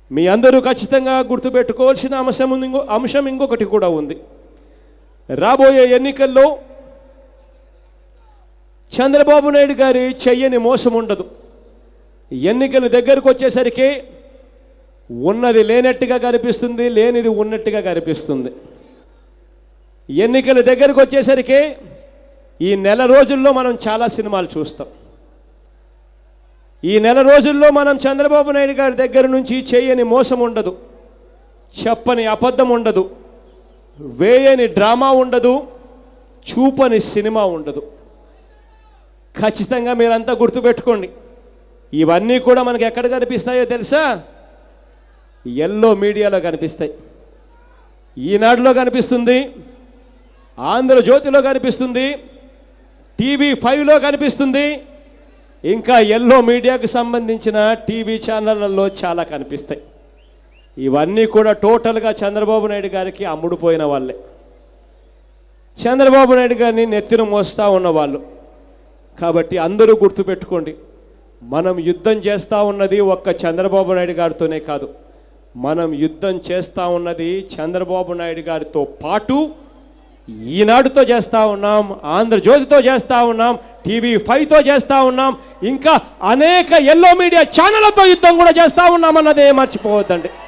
మీ అందరూ ఖచ్చితంగా గుర్తుపెట్టుకోవాల్సిన అంశం ఉంది ఇంకో అంశం ఇంకొకటి కూడా ఉంది రాబోయే ఎన్నికల్లో చంద్రబాబు నాయుడు గారి చెయ్యని మోసం ఉండదు ఎన్నికలు దగ్గరకు వచ్చేసరికి ఉన్నది లేనట్టుగా కనిపిస్తుంది లేనిది ఉన్నట్టుగా కనిపిస్తుంది ఎన్నికల దగ్గరకు వచ్చేసరికి ఈ నెల రోజుల్లో మనం చాలా సినిమాలు చూస్తాం ఈ నెల రోజుల్లో మనం చంద్రబాబు నాయుడు గారి దగ్గర నుంచి చేయని మోసం ఉండదు చెప్పని అబద్ధం ఉండదు వేయని డ్రామా ఉండదు చూపని సినిమా ఉండదు ఖచ్చితంగా మీరంతా గుర్తుపెట్టుకోండి ఇవన్నీ కూడా మనకి ఎక్కడ కనిపిస్తాయో తెలుసా ఎల్లో మీడియాలో కనిపిస్తాయి ఈనాడులో కనిపిస్తుంది ఆంధ్రజ్యోతిలో కనిపిస్తుంది టీవీ ఫైవ్లో కనిపిస్తుంది ఇంకా ఎల్లో మీడియాకు సంబంధించిన టీవీ ఛానళ్లలో చాలా కనిపిస్తాయి ఇవన్నీ కూడా టోటల్గా చంద్రబాబు నాయుడు గారికి అమ్ముడుపోయిన వాళ్ళే చంద్రబాబు నాయుడు గారిని నెత్తిన మోస్తా ఉన్నవాళ్ళు కాబట్టి అందరూ గుర్తుపెట్టుకోండి మనం యుద్ధం చేస్తా ఉన్నది ఒక్క చంద్రబాబు నాయుడు గారితోనే కాదు మనం యుద్ధం చేస్తా ఉన్నది చంద్రబాబు నాయుడు గారితో పాటు ఈనాడుతో చేస్తా ఉన్నాం ఆంధ్రజ్యోతితో చేస్తా ఉన్నాం టీవీ ఫైవ్తో చేస్తా ఉన్నాం ఇంకా అనేక ఎల్లో మీడియా ఛానళ్లతో యుద్ధం కూడా చేస్తా ఉన్నాం అన్నదే మర్చిపోవద్దండి